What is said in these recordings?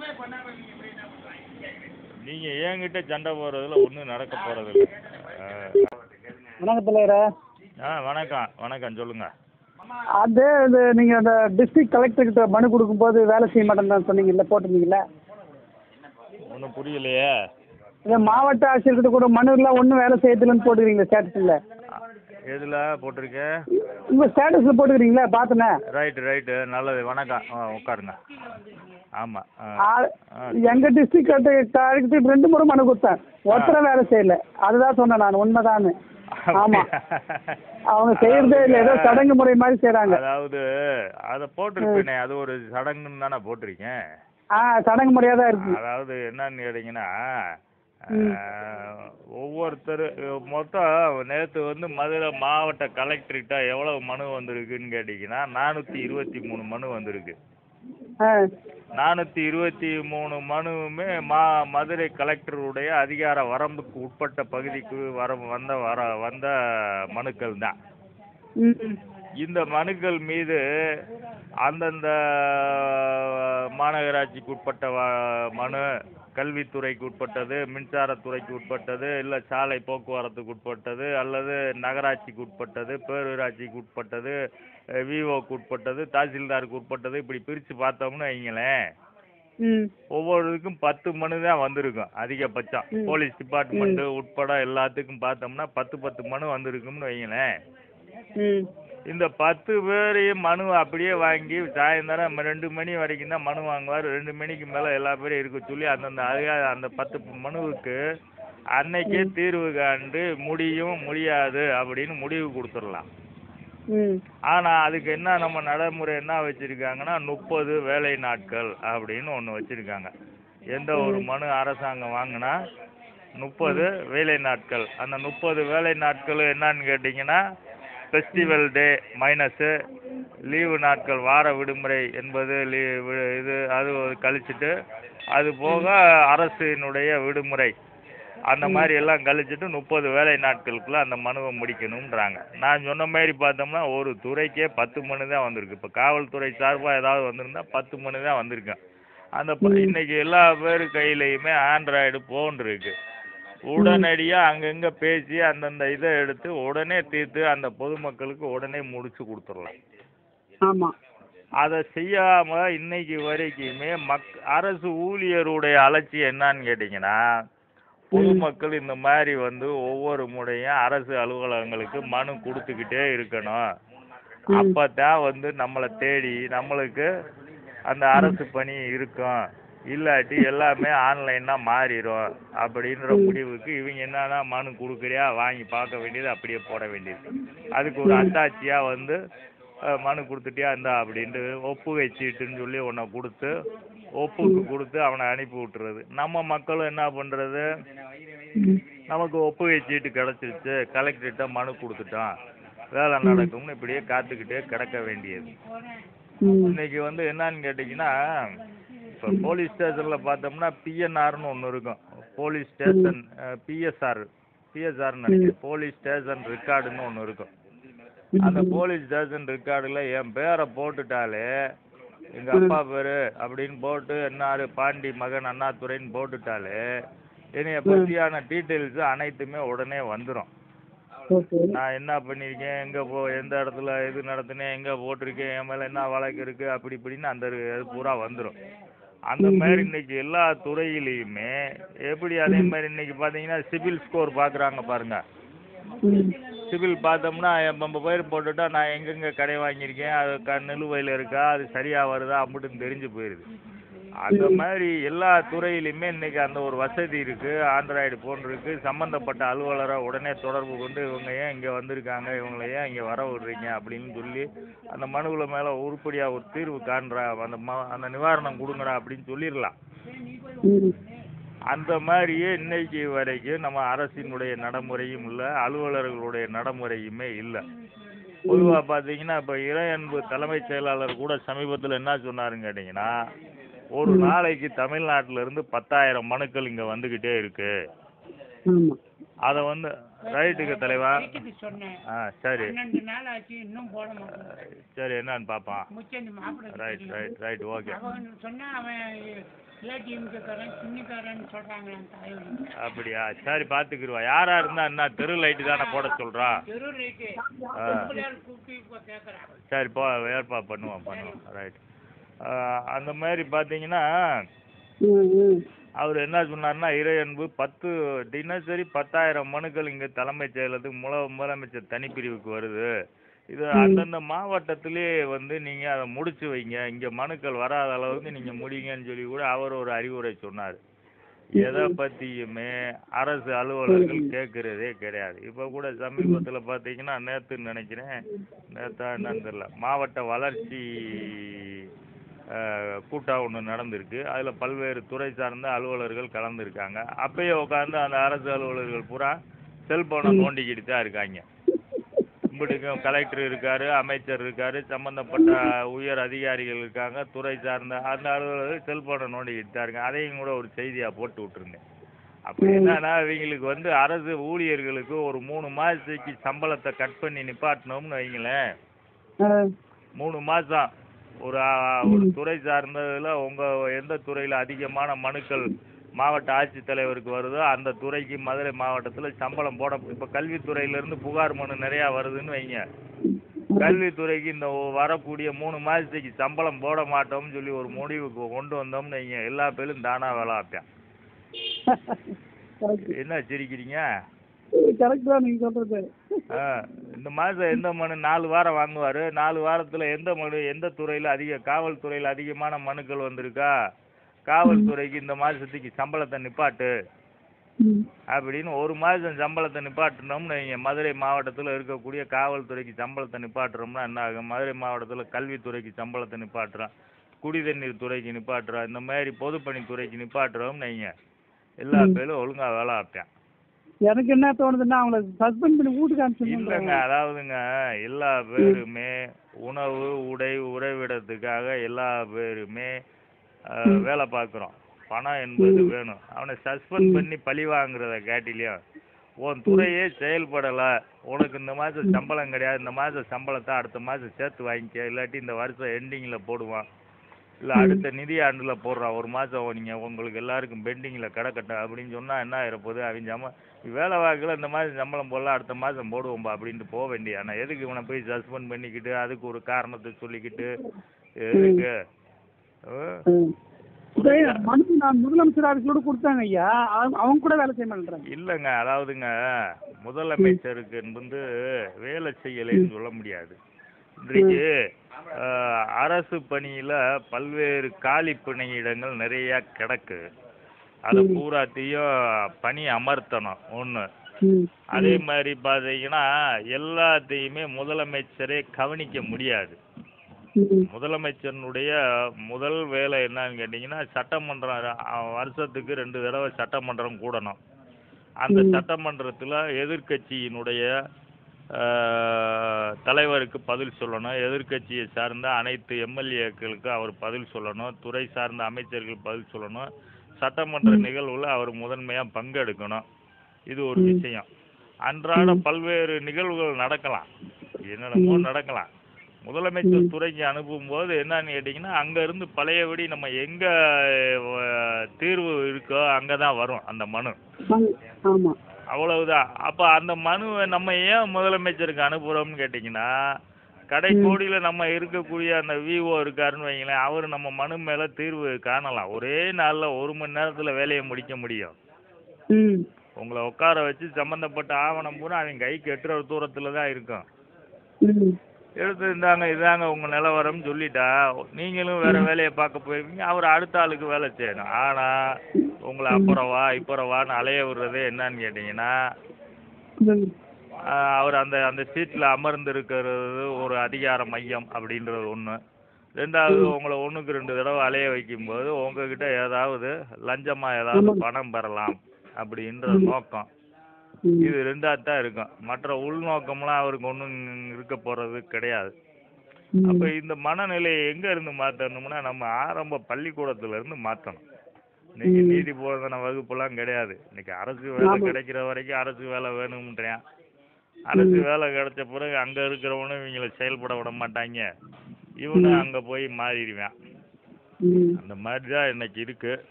நீங்க என்கிட்ட சண்டை போடுறதுல ஒன்றும் நடக்க போறதில்ல ஆ. வணக்கம் தலைவரே ஆ வணக்கம் வணக்கம் சொல்லுங்க அது இது நீங்கள் அந்த டிஸ்ட்ரிக்ட் கலெக்டர்கிட்ட மனு கொடுக்கும்போது வேலை செய்ய மாட்டேன்னு சொன்னீங்கல்ல போட்டிருந்தீங்கல்ல ஒன்றும் புரியலையே இது மாவட்ட ஆட்சியர்கிட்ட கூட மனுலாம் ஒன்றும் வேலை செய்யறதில்லன்னு போட்டுக்கிறீங்களா ஸ்டேட்டஸில் எதில் போட்டிருக்கேன் உங்கள் ஸ்டேட்டஸில் போட்டுக்கிறீங்களா பார்த்தனே ரைட்டு ரைட்டு நல்லது வணக்கம் ஆ உட்காருங்க ஆமாம் ஆ ஆ. எங்கள் டிஸ்ட்ரிக்ட் கலெக்டர் ரெண்டு முறை மனு கொடுத்தேன் ஒருத்தர வேலை செய்யல அதுதான் சொன்னேன் நான் உண்மைதான்னு ஆமாம் அவங்க செய்யறதே இல்லை ஏதோ சடங்கு முறை மாதிரி செய்கிறாங்க அதாவது அதை போட்டிருப்பேனே அது ஒரு சடங்குன்னு தானே போட்டிருக்கேன் ஆ சடங்கு முறையாக தான் இருக்கு அதாவது என்னன்னு கேட்டிங்கன்னா ம். ஆஹ், ஒவ்வொருத்தர் மொத்தம் நேற்று வந்து மதுரை மாவட்ட கலெக்டர்கிட்ட எவ்வளவு மனு வந்திருக்குன்னு கேட்டிங்கன்னா நானூற்றி இருபத்தி மூணு மனு வந்திருக்கு ஆ நானூற்றி இருபத்தி மூணு மனுவுமே மா மதுரை கலெக்டருடைய அதிகார வரம்புக்கு உட்பட்ட பகுதிக்கு வர வந்த வர வந்த மனுக்கள் தான் ம் இந்த மனுக்கள் மீது அந்தந்த மாநகராட்சிக்கு உட்பட்ட வ- மனு கல்வித்துறைக்கு உட்பட்டது மின்சாரத்துறைக்கு உட்பட்டது இல்லை சாலை போக்குவரத்துக்கு உட்பட்டது அல்லது நகராட்சிக்கு உட்பட்டது பேரூராட்சிக்கு உட்பட்டது விவோக்கு உட்பட்டது தாசில்தாருக்கு உட்பட்டது இப்படி பிரித்து பார்த்தோம்னு வைங்களேன் ம் ஒவ்வொருக்கும் பத்து மனு தான் வந்திருக்கும் அதிகபட்சம் ம். போலீஸ் டிபார்ட்மெண்ட்டு உட்பட எல்லாத்துக்கும் பார்த்தோம்னா பத்து பத்து மனு வந்திருக்கும்னு வைங்களேன் ம் இந்த பத்து பேரையும் மனு அப்படியே வாங்கி சாயந்தரம் ரெண்டு மணி வரைக்கும் தான் மனு வாங்குவார் ரெண்டு மணிக்கு மேலே எல்லா பேரும் இருக்க சொல்லி அந்தந்த அதிகா அந்த பத்து மனுவுக்கு அன்னைக்கே தீர்வு காண்டு முடியும் முடியாது அப்படின்னு முடிவு கொடுத்துடலாம் ம் ஆனால் அதுக்கு என்ன நம்ம நடைமுறை என்ன வச்சுருக்காங்கன்னா முப்பது வேலை நாட்கள் அப்படின்னு ஒன்று வச்சுருக்காங்க எந்த ஒரு மனு அரசாங்கம் வாங்கினா முப்பது வேலை நாட்கள் அந்த முப்பது வேலை நாட்கள் என்னன்னு கேட்டிங்கன்னா ஃபெஸ்டிவல் டே மைனஸு லீவு நாட்கள் வார விடுமுறை என்பது லீ வி- இது அது ஒரு கழிச்சிட்டு அது போக அரசினுடைய விடுமுறை அந்த மாதிரி எல்லாம் கழிச்சிட்டு முப்பது வேலை நாட்களுக்குள்ள அந்த மனுவை முடிக்கணுன்றாங்க நான் சொன்ன மாதிரி பார்த்தோம்னா ஒரு துறைக்கே பத்து மனு தான் வந்திருக்கு இப்போ காவல்துறை சார்பாக ஏதாவது வந்திருந்தா பத்து மனு தான் வந்திருக்கேன் அந்த ப- இன்னைக்கு எல்லா பேர் கையிலையுமே ஆண்ட்ராய்டு ஃபோன் இருக்கு உடனடியாக அங்கங்கே பேசி அந்தந்த இதை எடுத்து உடனே தீர்த்து அந்த பொதுமக்களுக்கு உடனே முடிச்சு கொடுத்துடலாம் ஆமாம் அதை செய்யாம இன்னைக்கு வரைக்குமே மக் அரசு ஊழியருடைய அலட்சியம் என்னன்னு கேட்டிங்கன்னா பொதுமக்கள் இந்த மாதிரி வந்து ஒவ்வொரு முறையும் அரசு அலுவலகங்களுக்கு மனு கொடுத்துக்கிட்டே இருக்கணும் அப்பதான் வந்து நம்மளை தேடி நம்மளுக்கு அந்த அரசு பணி இருக்கும் இல்லாட்டி எல்லாமே ஆன்லைனா மாறிடும் அப்படின்ற முடிவுக்கு இவங்க என்னன்னா மனு கொடுக்குறியா வாங்கி பார்க்க வேண்டியது அப்படியே போட வேண்டியது அதுக்கு ஒரு அத்தாட்சியா வந்து அஹ், மனு கொடுத்துட்டியா இந்தா அப்படின்ட்டு ஒப்புகை சீட்டுன்னு சொல்லி ஒன்றை கொடுத்து ஒப்புக்கு கொடுத்து அவனை அனுப்பி விட்டுறது நம்ம மக்களும் என்ன பண்ணுறது நமக்கு ஒப்புகை சீட்டு கிடச்சிருச்சு கலெக்டர்கிட்ட மனு கொடுத்துட்டோம் வேலை நடக்கும்னு இப்படியே காத்துக்கிட்டே கிடக்க வேண்டியது ம் இன்னைக்கு வந்து என்னன்னு கேட்டிங்கன்னா இப்போ போலீஸ் ஸ்டேஷனில் பார்த்தோம்னா பிஎன்ஆர்னு ஒன்று இருக்கும் போலீஸ் ஸ்டேஷன் பிஎஸ்ஆர் பிஎஸ்ஆர்னு நினைக்கிறேன் போலீஸ் ஸ்டேஷன் ரெக்கார்டுன்னு ஒன்று இருக்கும் அந்த போலீஸ் ஸ்டேஷன் ரெக்கார்டில் என் பேரை போட்டுட்டாலே எங்கள் அப்பா பேர் அப்படின்னு போட்டு என்னாரு பாண்டி மகன் அண்ணாதுரைன்னு போட்டுட்டாலே என்னைய பற்றியான டீட்டெயில்ஸ் அனைத்துமே உடனே வந்துடும் ஓகே நான் என்ன பண்ணியிருக்கேன் எங்கே போ எந்த இடத்துல இது நடத்தினேன் எங்கே போட்டிருக்கேன் என் மேலே என்ன வழக்கு இருக்குது அப்படி இப்படின்னு அந்த இது பூரா வந்துடும் அந்த மாதிரி இன்னைக்கு எல்லா துறையிலையுமே எப்படி அதே மாதிரி இன்னைக்கு பார்த்தீங்கன்னா சிபில் ஸ்கோர் பார்க்குறாங்க பாருங்க ம் சிபில் பார்த்தோம்னா நம்ம பேர் போட்டுட்டா நான் எங்கெங்கே கடை வாங்கியிருக்கேன் அது க நிலுவையில் இருக்கா அது சரியாக வருதா அப்படின்னு தெரிஞ்சு போயிடுது அந்த மாதிரி எல்லா துறையிலையுமே இன்னைக்கு அந்த ஒரு வசதி இருக்குது ஆண்ட்ராய்டு ஃபோன் இருக்குது சம்மந்தப்பட்ட அலுவலரை உடனே தொடர்பு கொண்டு இவங்க ஏன் இங்கே வந்திருக்காங்க இவங்களை ஏன் இங்கே வர விடுறீங்க அப்படின்னு சொல்லி அந்த மனுவில் மேலே உருப்படியாக ஒரு தீர்வு காண்றா அந்த ம அந்த நிவாரணம் கொடுங்கடா அப்படின்னு சொல்லிடலாம் ம் அந்த மாதிரியே இன்னைக்கு வரைக்கும் நம்ம அரசினுடைய நடைமுறையும் இல்லை அலுவலர்களுடைய நடைமுறையுமே இல்லை பொதுவாக பார்த்தீங்கன்னா இப்போ இறையன்பு தலைமைச் செயலாளர் கூட சமீபத்தில் என்ன சொன்னாருன்னு கேட்டிங்கன்னா ஒரு நாளைக்கு தமிழ்நாட்டுல இருந்து பத்தாயிரம் மனுக்கள் இங்கே வந்துக்கிட்டே இருக்கு ஆமாம் அதை வந்து ரைட்டுக்கு தலைவா வீட்டுக்கு சொன்னேன் ஆ சரி பன்னெண்டு நாள் ஆச்சு இன்னும் போட மாட்டேன் சரி என்னன்னு பார்ப்பான் முச்சந்தி மாப்பிள்ளை ரைட் ரைட் ரைட் ஓகே அவன் சொன்னா அவன் நல்ல டீமுக்காரன் சின்னக்காரன் சொல்றாங்க என் தலைவலி அப்படியா சரி பார்த்துக்கிருவா யாரா இருந்தா என்ன தெரு லைட்டு தானே போட சொல்றா தெரு ரேட்டு ஆ. பிள்ளையார் கூப்பிட்டு இப்போ கேட்குறாங்க சரி போ ஏற்பாடு பண்ணுவோம் பண்ணுவோம் ரைட் அந்த மாதிரி பார்த்தீங்கன்னா ம் ம் அவர் என்ன சொன்னார்னா இறையன்பு பத்து தினசரி பத்தாயிரம் மனுக்கள் இங்கே தலைமைச் செயலகத்துக்கு முல முதலமைச்சர் தனிப்பிரிவுக்கு வருது இது அந்தந்த மாவட்டத்திலே வந்து நீங்கள் அதை முடிச்சு வைங்க இங்கே மனுக்கள் வராத அளவுக்கு நீங்கள் முடிங்கன்னு சொல்லி கூட அவர் ஒரு அறிவுரை சொன்னார் எதை பற்றியுமே அரசு அலுவலர்கள் கேட்குறதே கிடையாது இப்போ கூட சமீபத்தில் பார்த்தீங்கன்னா நேற்றுன்னு நினைக்கிறேன் நேற்றா என்னன்னு தெரியல மாவட்ட வளர்ச்சி அஹ், கூட்டம் ஒன்று நடந்திருக்கு அதில் பல்வேறு துறை சார்ந்த அலுவலர்கள் கலந்துருக்காங்க அப்பயே உட்காந்து அந்த அரசு அலுவலர்கள் பூரா செல்போனை நோண்டிக்கிட்டு தான் இருக்காங்க இம்பிட்டுக்கும் கலெக்டர் இருக்காரு அமைச்சர் இருக்காரு சம்பந்தப்பட்ட உயர் அதிகாரிகள் இருக்காங்க துறை சார்ந்த அந்த அலுவலர்கள் செல்போனை நோண்டிக்கிட்டு தான் இருக்காங்க அதையும் கூட ஒரு செய்தியாக போட்டு விட்டுருந்தேன் அப்போ என்னன்னா இவங்களுக்கு வந்து அரசு ஊழியர்களுக்கு ஒரு மூணு மாதத்துக்கு சம்பளத்தை கட் பண்ணி நிப்பாட்டணும்னு வைங்களேன் ஆ மூணு மாதம் ஒரு ஆ, ஒரு துறை சார்ந்ததில் உங்கள் எந்த துறையில் அதிகமான மனுக்கள் மாவட்ட ஆட்சித்தலைவருக்கு வருதோ அந்த துறைக்கு மதுரை மாவட்டத்தில் சம்பளம் போட இப்போ கல்வித்துறையிலேருந்து புகார் மனு நிறையா வருதுன்னு வைங்க கல்வித்துறைக்கு இந்த ஒ- வரக்கூடிய மூணு மாதத்துக்கு சம்பளம் போட மாட்டோம்னு சொல்லி ஒரு முடிவுக்கு கொண்டு வந்தோம்னு வைங்க எல்லா பேரும் தானாக வேலை வைப்பேன் கரெக்ட் என்ன சிரிக்கிறீங்க கரெக்ட் தான் நீங்க சொல்றது ஆ, இந்த மாதம் எந்த மனு நாலு வாரம் வாங்குவார் நாலு வாரத்தில் எந்த மனு எந்த துறையில் அதிக காவல்துறையில் அதிகமான மனுக்கள் வந்திருக்கா காவல்துறைக்கு இந்த மாதத்துக்கு சம்பளத்தை நிப்பாட்டு ம் அப்படின்னு ஒரு மாதம் சம்பளத்தை நிப்பாட்டினோம்னு வைங்க மதுரை மாவட்டத்தில் இருக்கக்கூடிய காவல்துறைக்கு சம்பளத்தை நிப்பாட்டுறோம்னா என்ன ஆகும் மதுரை மாவட்டத்தில் கல்வித்துறைக்கு சம்பளத்தை நிப்பாட்டுறோம் குடிதண்ணீர் துறைக்கு நிப்பாட்டுறோம் இந்த மாதிரி பொதுப்பணித்துறைக்கு நிப்பாட்டுறோம்னு வைங்க எல்லா பேரும் ஒழுங்காக வேலை வைப்பேன் எனக்கு என்ன தோணுதுன்னா அவங்கள சஸ்பெண்ட் பண்ணி வீட்டுக்கு இல்லைங்க அனுப்பிச்சுங்க அதாவதுங்க எல்லா பேருமே உணவு உடை உறைவிடத்துக்காக எல்லா பேருமே அஹ், வேலை பார்க்குறோம் பணம் என்பது வேணும் அவனை சஸ்பெண்ட் பண்ணி பழி வாங்குறத காட்டிலையும் உன் துறையே செயல்படலை உனக்கு இந்த மாதம் சம்பளம் கிடையாது இந்த மாதம் சம்பளத்தை அடுத்த மாதம் சேர்த்து வாங்கிக்க இல்லாட்டி இந்த வருஷம் எண்டிங்கில் போடுவான் இல்லை அடுத்த நிதி ஆண்டில் போடுறான் ஒரு மாதம் நீங்கள் உங்களுக்கு எல்லாருக்கும் பெண்டிங்கில் கிடக்கட்டும் அப்படின்னு சொன்னால் என்ன ஆயிரப்போகுது அவங்க சம்ப வேலை வாக்கில் இந்த மாதிரி சம்பளம் போடலாம் அடுத்த மாதம் போடுவோம்பா அப்படின்ட்டு போக வேண்டிய ஆனால் எதுக்கு இவனை போய் சஸ்பெண்ட் பண்ணிக்கிட்டு அதுக்கு ஒரு காரணத்தை சொல்லிக்கிட்டு எதுக்கு அஹ்? ம். இதே மனு நான் முதலமைச்சர் ஆஃபீஸோட கொடுத்தாங்க ஐயா அவங்க அவங்க கூட வேலை செய்ய மாட்டேங்கிறாங்க இல்லைங்க அதாவதுங்க முதலமைச்சருக்கு வந்து வேலை செய்யலைன்னு சொல்ல முடியாது இன்றைக்கு அஹ், அரசு பணியில் பல்வேறு காலி பணியிடங்கள் நிறையா கிடக்கு அதை பூராத்தையும் பணி அமர்த்தணும் ஒன்று ம் அதே மாதிரி பார்த்தீங்கன்னா எல்லாத்தையுமே முதலமைச்சரே கவனிக்க முடியாது ம் முதலமைச்சனுடைய முதல் வேலை என்னன்னு கேட்டிங்கன்னா சட்டமன்றம் அஹ், வருஷத்துக்கு ரெண்டு தடவை சட்டமன்றம் கூடணும் அந்த சட்டமன்றத்தில் எதிர்க்கட்சியினுடைய அஹ், தலைவருக்கு பதில் சொல்லணும் எதிர்க்கட்சியை சார்ந்த அனைத்து எம்எல்ஏக்களுக்கு அவர் பதில் சொல்லணும் துறை சார்ந்த அமைச்சர்கள் பதில் சொல்லணும் சட்டமன்ற நிகழ்வுல அவர் முதன்மையாக பங்கெடுக்கணும் இது ஒரு விஷயம் அன்றாட பல்வேறு நிகழ்வுகள் நடக்கலாம் என்னென்னமோ நடக்கலாம் முதலமைச்சர் துறைக்கு அனுப்பும்போது என்னன்னு கேட்டிங்கன்னா அங்கேருந்து பழையபடி நம்ம எங்கே தீர்வு இருக்கோ அங்கே தான் வரும் அந்த மனு ஆமா- ஆமா அவ்வளவுதான் அப்போ அந்த மனுவை நம்ம ஏன் முதலமைச்சருக்கு அனுப்புகிறோம்னு கேட்டிங்கன்னா கடைக்கோடியில் நம்ம இருக்கக்கூடிய அந்த விஓ இருக்காருன்னு வைங்களேன் அவர் நம்ம மனு மேலே தீர்வு காணலாம் ஒரே நாளில் ஒரு மணி நேரத்தில் வேலையை முடிக்க முடியும் ம் உங்களை உட்கார வச்சு சம்மந்தப்பட்ட ஆவணம் பூரா அவங்க கைக்கு எட்டுற தூரத்தில் தான் இருக்கும் ம் எடுத்து இருந்தாங்க இதாங்க உங்கள் நிலவரம்னு சொல்லிட்டா நீங்களும் வேறு வேலையை பார்க்க போயிருக்கீங்க அவர் அடுத்த ஆளுக்கு வேலை செய்யணும் ஆனால் உங்களை அப்புறம் வா இப்புறம் வான்னு அலைய விடுறதே என்னன்னு கேட்டிங்கன்னா ம் ஆஹ் அவர் அந்த அந்த சீட்டில் அமர்ந்திருக்கிறது ஒரு அதிகார மையம் அப்படின்றது ஒன்று ரெண்டாவது உங்களை ஒன்றுக்கு ரெண்டு தடவை அலைய வைக்கும்போது உங்ககிட்ட ஏதாவது லஞ்சமாக ஏதாவது பணம் பெறலாம் அப்படின்ற நோக்கம் ம் இது ரெண்டாக தான் இருக்கும் மற்ற உள்நோக்கம்லாம் அவருக்கு ஒன்றும் இருக்க போகிறது கிடையாது ம். அப்போ இந்த மனநிலையை எங்கே இருந்து மாற்றணும்னா நம்ம ஆரம்ப பள்ளிக்கூடத்துல இருந்து மாற்றணும் இன்னைக்கு நீதி போதன வகுப்புலாம் கிடையாது இன்னைக்கு அரசு வேலை கிடைக்கிற வரைக்கும் அரசு வேலை வேணும்ன்றேன் அரசு வேலை கிடைச்ச பிறகு அங்கே இருக்கிறவனும் இவங்கள செயல்பட விட மாட்டாங்க இவனும் அங்கே போய் மாறிடுவான் ம் அந்த மாதிரி தான் இன்னைக்கு இருக்கு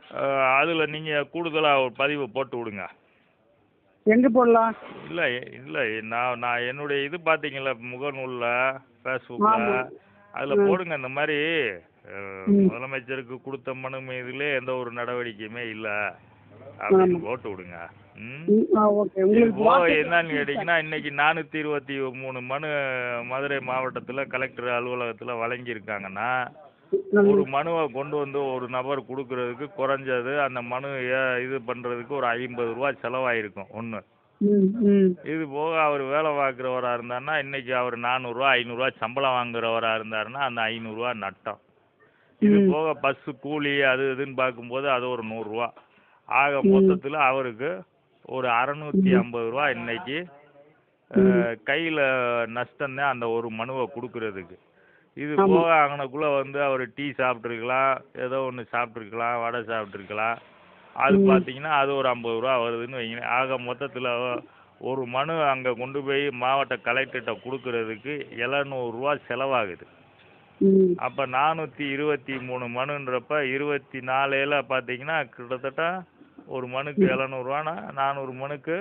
அதில் நீங்கள் கூடுதலாக ஒரு பதிவு போட்டு விடுங்க எங்க போடலாம் இல்லை இல்லை நான் நான் என்னுடைய இது பார்த்தீங்களா முகநூலில் ஃபேஸ்புக்கில் ஆமா. அதில் ம். போடுங்க இந்த மாதிரி அஹ், ம். முதலமைச்சருக்கு கொடுத்த மனு மீதுலே எந்த ஒரு நடவடிக்கையுமே இல்லை அப்படின்னு ஆமா. போட்டு விடுங்க ம் ம், ஆ ஓகே உங்களுக்கு இப்போ வாட்ஸ்அப் என்னன்னு கேட்டிங்கன்னா இன்னைக்கு நானூற்றி இருபத்தி மூணு மனு மதுரை மாவட்டத்தில் கலெக்டர் அலுவலகத்தில் வழங்கியிருக்காங்கன்னா ம், ஒரு மனுவை கொண்டு வந்து ஒரு நபர் கொடுக்கறதுக்கு குறைஞ்சது அந்த மனு ஏ- இது பண்ணுறதுக்கு ஒரு ஐம்பது ரூபா செலவாயிருக்கும் ஒன்று ம், ம், இது போக அவர் வேலை பார்க்குறவராக இருந்தாருன்னா இன்னைக்கு அவர் நானூறுரூவா ஐநூறுரூவா சம்பளம் வாங்குறவராக இருந்தாருன்னா அந்த ஐநூறுரூவா நட்டம் இது ம். போக பஸ்ஸு கூலி அது இதுன்னு பார்க்கும்போது அது ஒரு நூறுரூவா ஆக ம். மொத்தத்தில் அவருக்கு ஒரு அறநூற்றி ஐம்பது ரூபா இன்னைக்கு கையில் நஷ்டம்தான் அந்த ஒரு மனுவை கொடுக்கறதுக்கு இது ஆமா. போக அங்கனக்குள்ளே வந்து அவர் டீ சாப்பிட்ருக்கலாம் ஏதோ ஒன்று சாப்பிட்ருக்கலாம் வடை சாப்பிட்ருக்கலாம் அது ம். பார்த்தீங்கன்னா அது ஒரு ஐம்பது ரூபா வருதுன்னு வைங்க ஆக மொத்தத்தில் ஒரு மனு அங்கே கொண்டு போய் மாவட்ட கலெக்டர்கிட்ட கொடுக்கறதுக்கு எழுநூறுவா செலவாகுது ம், அப்போ நானூற்றி இருபத்தி மூணு மனுன்றப்ப இருபத்தி நாலையில் பார்த்தீங்கன்னா கிட்டத்தட்ட ஒரு மனுக்கு எழுநூறுவானா நானூறு மனுக்கு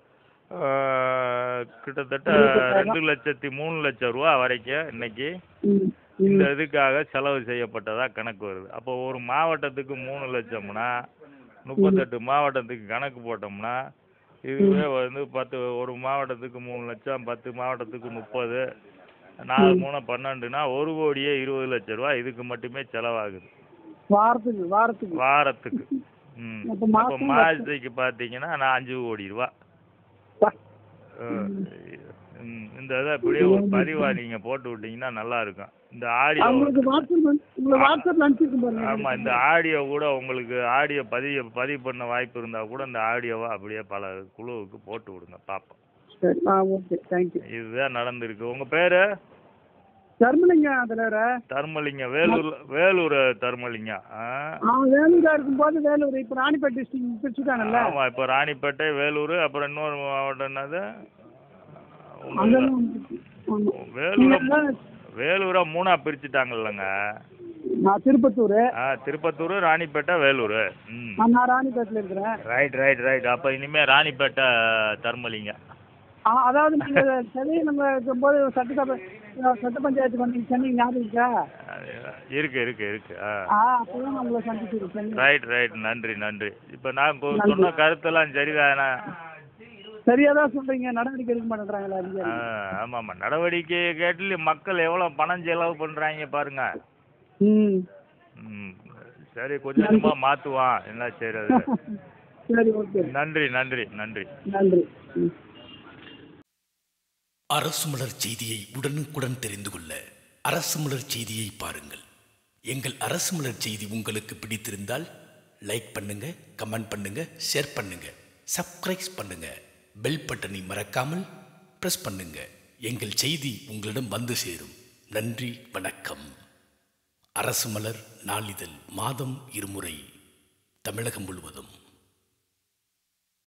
ஆஹ், கிட்டத்தட்ட ரெண்டு லட்சத்தி மூணு லட்சம் ரூபா வரைக்கும் இன்னைக்கு ம், இந்த ம், இதுக்காக செலவு செய்யப்பட்டதா கணக்கு வருது அப்போ ஒரு மாவட்டத்துக்கு மூணு லட்சம்னா முப்பத்தெட்டு மாவட்டத்துக்கு கணக்கு போட்டோம்னா இதுவே வந்து பத்து ஒரு மாவட்டத்துக்கு மூணு லட்சம் பத்து மாவட்டத்துக்கு முப்பது நாலு மூணு பன்னெண்டுனா ஒரு கோடியே இருபது லட்ச ரூபா இதுக்கு மட்டுமே செலவாகுது வாரத்துக்கு வாரத்துக்கு வாரத்துக்கு ம் அப்ப அப்போ மாசம் மாதத்துக்கு பார்த்தீங்கன்னா நான் அஞ்சு கோடி ரூபா பா- அஹ், ம், இந்த இதை அப்படியே ஒரு பதிவா நீங்க போட்டு விட்டீங்கன்னா நல்லா இருக்கும் இந்த ஆடியோ உங்களுக்கு வாட்ஸ்அப் உங்களுக்கு வாட்ஸ்அப்ல அனுப்பிச்சிருக்கேன் பாருங்க ஆமா இந்த ஆடியோ கூட உங்களுக்கு ஆடியோ பதிவு பதிவு பண்ண வாய்ப்பு இருந்தா கூட இந்த ஆடியோவை அப்படியே பல குழுவுக்கு போட்டு விடுங்க பாப்போம் சரி ஆ ஓகே தேங்க்யூ இதுதான் நடந்திருக்கு உங்க பேரு தர்மலிங்க தலைவர தர்மலிங்கம் வேலூர் வேலூர் தர்மலிங்கம் ஆ? ஆ வேலூரா இருக்கும்போது வேலூர் இப்போ ராணிப்பேட் டிஸ்ட்ரிக்ட் பிரிச்சுட்டாங்கல்ல ஆமா இப்போ ராணிப்பேட்டை வேலூர் அப்புறம் இன்னொரு மாவட்டம் என்னது அங்கெல்லாம் வந்துச்சு. ஆமா. வேலூரை நீங்க வேலூரை மூணா பிரிச்சுட்டாங்கல்லங்க நான் திருப்பத்தூர் ஆ திருப்பத்தூர் ராணிப்பேட்டை வேலூர் ம் நான் ராணிப்பேட்டில் இருக்கிறேன் ரைட் ரைட் ரைட் அப்போ இனிமே ராணிப்பேட்டை தர்மலிங்கம் ஆ, அதாவது நீங்க சரி நம்ம இருக்கும்போது சட்டசபை சட்ட பஞ்சாயத்துக்கு வந்து சொன்னீங்க ஞாபகம் இருக்கா இருக்கு இருக்கு இருக்கு ஆ ஆ அப்பதான் உங்களை சந்திச்சிருக்கேன் ரைட் ரைட் நன்றி நன்றி இப்போ நான் கொ- நன்றி. சொன்ன கருத்தெல்லாம் சரிதானே சரியா தான் சொல்றீங்க நடவடிக்கை எடுக்க மாட்டேங்கிறாங்களா ஆ, அதிகாரி ஆமா ஆமா நடவடிக்கையை கேட்டு மக்கள் எவ்வளோ பணம் செலவு பண்றாங்க பாருங்க ம் ம் சரி கொஞ்சம் கொஞ்சமாக மாற்றுவான் என்ன செய்யறது சரி ஓகே நன்றி நன்றி நன்றி நன்றி ம் அரசு மலர் செய்தியை உடனுக்குடன் தெரிந்து கொள்ள அரசு மலர் செய்தியை பாருங்கள் எங்கள் அரசு மலர் செய்தி உங்களுக்கு பிடித்திருந்தால் லைக் பண்ணுங்க கமெண்ட் பண்ணுங்க ஷேர் பண்ணுங்க சப்ஸ்கிரைப் பண்ணுங்க பெல் பட்டனை மறக்காமல் பிரஸ் பண்ணுங்க எங்கள் செய்தி உங்களிடம் வந்து சேரும் நன்றி வணக்கம் அரசு மலர் நாளிதழ் மாதம் இருமுறை தமிழகம் முழுவதும்